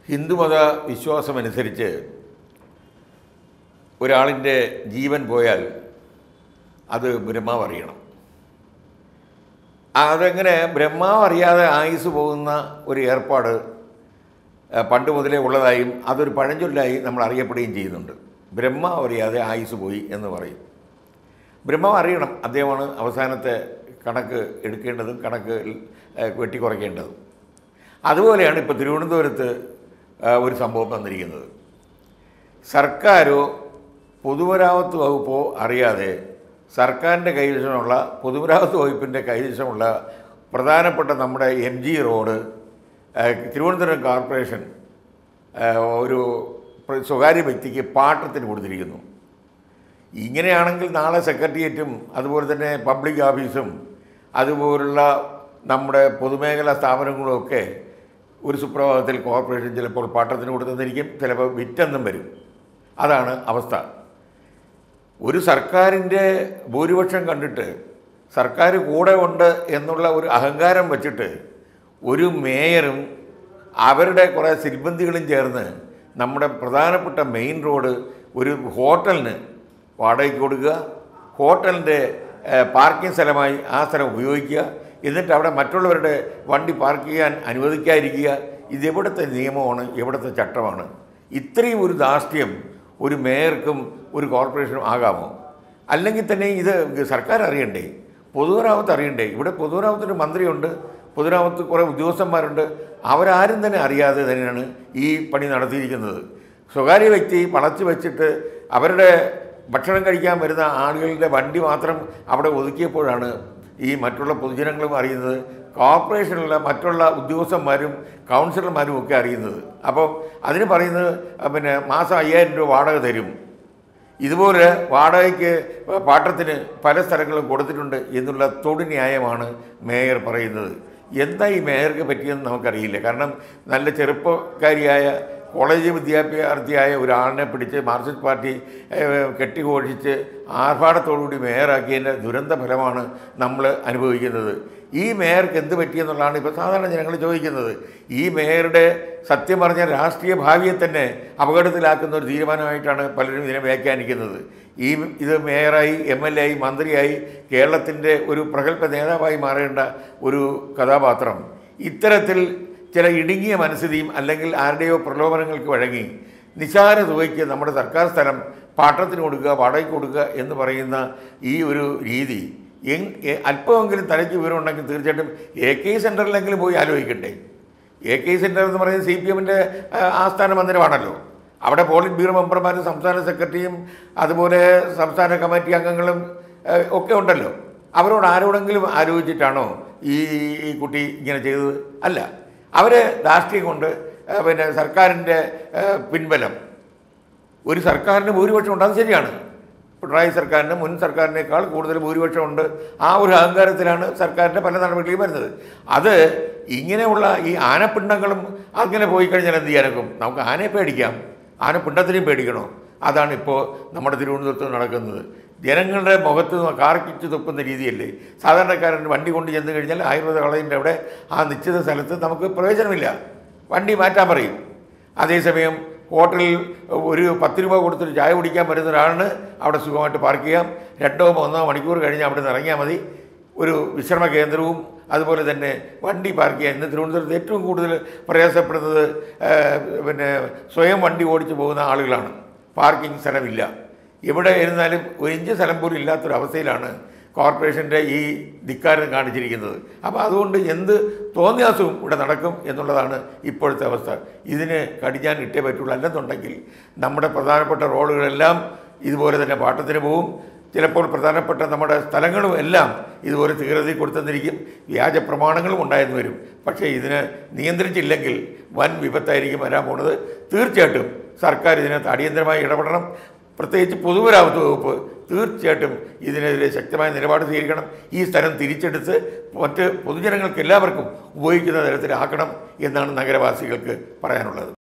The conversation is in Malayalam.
ഹിന്ദുമത വിശ്വാസമനുസരിച്ച് ഒരാളിൻ്റെ ജീവൻ പോയാൽ അത് ബ്രഹ്മാവ് അറിയണം അതെങ്ങനെ ബ്രഹ്മാവ് അറിയാതെ ആയുസ് പോകുന്ന ഒരു ഏർപ്പാട് ആ, പണ്ട് മുതലേ ഉള്ളതായും അതൊരു പഴഞ്ചൊല്ലായി നമ്മൾ അറിയപ്പെടുകയും ചെയ്യുന്നുണ്ട് ബ്രഹ്മാവ് അറിയാതെ ആയുസ് പോയി എന്ന് പറയും ബ്രഹ്മാവ് അറിയണം അദ്ദേഹമാണ് അവസാനത്തെ കണക്ക് എടുക്കേണ്ടതും കണക്ക് ഏ, വെട്ടിക്കുറയ്ക്കേണ്ടതും അതുപോലെയാണ് ഇപ്പോൾ തിരുവനന്തപുരത്ത് ആ, ഒരു സംഭവം വന്നിരിക്കുന്നത് സർക്കാരോ പൊതുമരാമത്ത് വകുപ്പോ അറിയാതെ സർക്കാരിൻ്റെ കൈവശമുള്ള പൊതുമരാമത്ത് വകുപ്പിൻ്റെ കൈവശമുള്ള പ്രധാനപ്പെട്ട നമ്മുടെ എം ജി റോഡ് ആ, തിരുവനന്തപുരം കോർപ്പറേഷൻ ആ, ഒരു പ്ര- സ്വകാര്യ വ്യക്തിക്ക് പാട്ടത്തിന് കൊടുത്തിരിക്കുന്നു ഇങ്ങനെയാണെങ്കിൽ നാളെ സെക്രട്ടേറിയറ്റും അതുപോലെ തന്നെ പബ്ലിക് ഓഫീസും അതുപോലുള്ള നമ്മുടെ പൊതുമേഖലാ സ്ഥാപനങ്ങളും ഒക്കെ ഒരു സുപ്രഭാതത്തിൽ കോർപ്പറേഷൻ ചിലപ്പോൾ പാട്ടത്തിന് കൊടുത്തെന്നിരിക്കും ചിലപ്പോൾ വിറ്റെന്നും വരും അതാണ് അവസ്ഥ ഒരു സർക്കാരിൻ്റെ ഭൂരിപക്ഷം കണ്ടിട്ട് സർക്കാർ കൂടെ ഉണ്ട് എന്നുള്ള ഒരു അഹങ്കാരം വച്ചിട്ട് ഒരു മേയറും അവരുടെ കുറേ സിൽബന്ധികളും ചേർന്ന് നമ്മുടെ പ്രധാനപ്പെട്ട മെയിൻ റോഡ് ഒരു ഹോട്ടലിന് വാടകയ്ക്ക് കൊടുക്കുക ഹോട്ടലിൻ്റെ പാർക്കിംഗ് സ്ഥലമായി ആ സ്ഥലം ഉപയോഗിക്കുക എന്നിട്ട് അവിടെ മറ്റുള്ളവരുടെ വണ്ടി പാർക്ക് ചെയ്യാൻ അനുവദിക്കാതിരിക്കുക ഇത് എവിടുത്തെ നിയമമാണ് എവിടുത്തെ ചട്ടമാണ് ഇത്രയും ഒരു ധാർഷ്ട്യം ഒരു മേയർക്കും ഒരു കോർപ്പറേഷനും ആകാമോ അല്ലെങ്കിൽ തന്നെ ഇത് സർക്കാർ അറിയണ്ടേ പൊതുമരാമത്ത് അറിയണ്ടേ ഇവിടെ പൊതുമരാമത്തിൻ്റെ മന്ത്രിയുണ്ട് പൊതുമരാമത്ത് കുറേ ഉദ്യോഗസ്ഥന്മാരുണ്ട് അവരാരും തന്നെ അറിയാതെ തന്നെയാണ് ഈ പണി നടത്തിയിരിക്കുന്നത് സ്വകാര്യ വ്യക്തി പണച്ച് വെച്ചിട്ട് അവരുടെ ഭക്ഷണം കഴിക്കാൻ വരുന്ന ആളുകളുടെ വണ്ടി മാത്രം അവിടെ ഒതുക്കിയപ്പോഴാണ് ഈ മറ്റുള്ള പൊതുജനങ്ങളും അറിയുന്നത് കോർപ്പറേഷനിലുള്ള മറ്റുള്ള ഉദ്യോഗസ്ഥന്മാരും കൗൺസിലർമാരും ഒക്കെ അറിയുന്നത് അപ്പോൾ അതിന് പറയുന്നത് അഹ് പിന്നെ മാസം അയ്യായിരം രൂപ വാടക തരും ഇതുപോലെ വാടകയ്ക്ക് പാട്ടത്തിന് പല സ്ഥലങ്ങളും കൊടുത്തിട്ടുണ്ട് എന്നുള്ള തൊടു ന്യായമാണ് മേയർ പറയുന്നത് എന്താ ഈ മേയർക്ക് പറ്റിയെന്ന് നമുക്കറിയില്ല കാരണം നല്ല ചെറുപ്പക്കാരിയായ കോളേജ് വിദ്യാഭ്യാർത്ഥിയായ ഒരാളിനെ പിടിച്ച് മാർക്സിസ്റ്റ് പാർട്ടി ഏഹ്, കെട്ടിഘോഷിച്ച് ആർഭാടത്തോടുകൂടി മേയറാക്കിയതിൻ്റെ ദുരന്ത ഫലമാണ് നമ്മൾ അനുഭവിക്കുന്നത് ഈ മേയർക്ക് എന്ത് പറ്റിയെന്നുള്ളതാണ് ഇപ്പോൾ സാധാരണ ജനങ്ങൾ ചോദിക്കുന്നത് ഈ മേയറുടെ സത്യം പറഞ്ഞ രാഷ്ട്രീയ ഭാവിയെ തന്നെ അപകടത്തിലാക്കുന്ന ഒരു തീരുമാനമായിട്ടാണ് പലരും ഇതിനെ വ്യാഖ്യാനിക്കുന്നത് ഈ ഇത് മേയറായി എം എൽ എ ആയി മന്ത്രിയായി കേരളത്തിൻ്റെ ഒരു പ്രഗത്ഭ നേതാവായി മാറേണ്ട ഒരു കഥാപാത്രം ഇത്തരത്തിൽ ചില ഇടുങ്ങിയ മനസ്ഥിതിയും അല്ലെങ്കിൽ ആരുടെയോ പ്രലോഭനങ്ങൾക്ക് വഴങ്ങി നിസാര തുകയ്ക്ക് നമ്മുടെ സർക്കാർ സ്ഥലം പാട്ടത്തിന് കൊടുക്കുക വാടകയ്ക്ക് കൊടുക്കുക എന്ന് പറയുന്ന ഈ ഒരു രീതി എങ് എ- അല്പമെങ്കിലും തലയ്ക്ക് വിവരമുണ്ടെങ്കിൽ തീർച്ചയായിട്ടും എ കെ സെൻറ്ററിലെങ്കിലും പോയി ആലോചിക്കട്ടെ എ കെ സെൻറ്റർ എന്ന് പറയുന്നത് സി പി എമ്മിൻ്റെ ആസ്ഥാന മന്ദിരമാണല്ലോ അവിടെ പോളിറ്റ് ബ്യൂറോ മെമ്പർമാരും സംസ്ഥാന സെക്രട്ടറിയും അതുപോലെ സംസ്ഥാന കമ്മിറ്റി അംഗങ്ങളും ഏഹ്, ഒക്കെ ഉണ്ടല്ലോ അവരോട് ആരോടെങ്കിലും ആലോചിച്ചിട്ടാണോ ഈ ഈ കുട്ടി ഇങ്ങനെ ചെയ്തത് അല്ല അവർ ധാർഷ്ട്യം കൊണ്ട് ഏഹ്, പിന്നെ സർക്കാരിൻ്റെ ഏഹ്, പിൻബലം ഒരു സർക്കാരിന് ഭൂരിപക്ഷം ഉണ്ട് അത് ശരിയാണ് പിണറായി സർക്കാരിന് മുൻ സർക്കാരിനേക്കാൾ കൂടുതൽ ഭൂരിപക്ഷമുണ്ട് ആ ഒരു അഹങ്കാരത്തിലാണ് സർക്കാരിൻ്റെ പല നടപടികളും വരുന്നത് അത് ഇങ്ങനെയുള്ള ഈ ആനപ്പിണ്ടങ്ങളും അങ്ങനെ പോയി കഴിഞ്ഞാൽ എന്ത് ചെയ്യാനൊക്കും നമുക്ക് ആനയെ പേടിക്കാം ആനപ്പിണ്ടത്തിനെയും പേടിക്കണോ അതാണ് ഇപ്പോൾ നമ്മുടെ തിരുവനന്തപുരത്ത് നടക്കുന്നത് ജനങ്ങളുടെ മുഖത്ത് നിന്ന് കാർക്കിച്ച് തുപ്പുന്ന രീതിയല്ലേ സാധാരണക്കാരൻ വണ്ടി കൊണ്ട് ചെന്ന് കഴിഞ്ഞാൽ ആയുർവേദ കളയിൻ്റെ അവിടെ ആ നിശ്ചിത സ്ഥലത്ത് നമുക്ക് പ്രയോജനമില്ല വണ്ടി മാറ്റാൻ പറയും അതേസമയം ഹോട്ടലിൽ ഒരു പത്ത് രൂപ കൊടുത്തൊരു ചായ കുടിക്കാൻ വരുന്ന ഒരാളിന് അവിടെ സുഖമായിട്ട് പാർക്ക് ചെയ്യാം രണ്ടോ മൂന്നോ മണിക്കൂർ കഴിഞ്ഞ് അവിടെ നിന്ന് ഇറങ്ങിയാൽ മതി ഒരു വിശ്രമ കേന്ദ്രവും അതുപോലെ തന്നെ വണ്ടി പാർക്ക് ചെയ്യാൻ ഇന്ന് തിരുവനന്തപുരത്ത് ഏറ്റവും കൂടുതൽ പ്രയാസപ്പെടുന്നത് ഏഹ്, പിന്നെ സ്വയം വണ്ടി ഓടിച്ചു പോകുന്ന ആളുകളാണ് പാർക്കിംഗ് സ്ഥലമില്ല എവിടെ ഇരുന്നാലും ഒരു ഇഞ്ച് സ്ഥലം പോലും ഇല്ലാത്തൊരവസ്ഥയിലാണ് കോർപ്പറേഷൻ്റെ ഈ ധിക്കാരം കാണിച്ചിരിക്കുന്നത് അപ്പോൾ അതുകൊണ്ട് എന്ത് തോന്നിയാസവും ഇവിടെ നടക്കും എന്നുള്ളതാണ് ഇപ്പോഴത്തെ അവസ്ഥ ഇതിന് കടിഞ്ഞാൻ ഇട്ടേ പറ്റുള്ളൂ അല്ലെന്നുണ്ടെങ്കിൽ നമ്മുടെ പ്രധാനപ്പെട്ട റോഡുകളെല്ലാം ഇതുപോലെ തന്നെ പാട്ടത്തിന് പോവും ചിലപ്പോൾ പ്രധാനപ്പെട്ട നമ്മുടെ സ്ഥലങ്ങളും എല്ലാം ഇതുപോലെ തീരതി കൊടുത്തെന്നിരിക്കും വ്യാജ പ്രമാണങ്ങളും ഉണ്ടായെന്ന് വരും പക്ഷേ ഇതിനെ നിയന്ത്രിച്ചില്ലെങ്കിൽ വൻ വിപത്തായിരിക്കും വരാൻ പോണത് തീർച്ചയായിട്ടും സർക്കാർ ഇതിനകത്ത് അടിയന്തരമായി ഇടപെടണം പ്രത്യേകിച്ച് പൊതുമരാമത്ത് വകുപ്പ് തീർച്ചയായിട്ടും ഇതിനെതിരെ ശക്തമായ നിലപാട് സ്വീകരിക്കണം ഈ സ്ഥലം തിരിച്ചെടുത്ത് മറ്റ് പൊതുജനങ്ങൾക്ക് എല്ലാവർക്കും ഉപയോഗിക്കുന്ന തരത്തിലാക്കണം എന്നാണ് നഗരവാസികൾക്ക് പറയാനുള്ളത്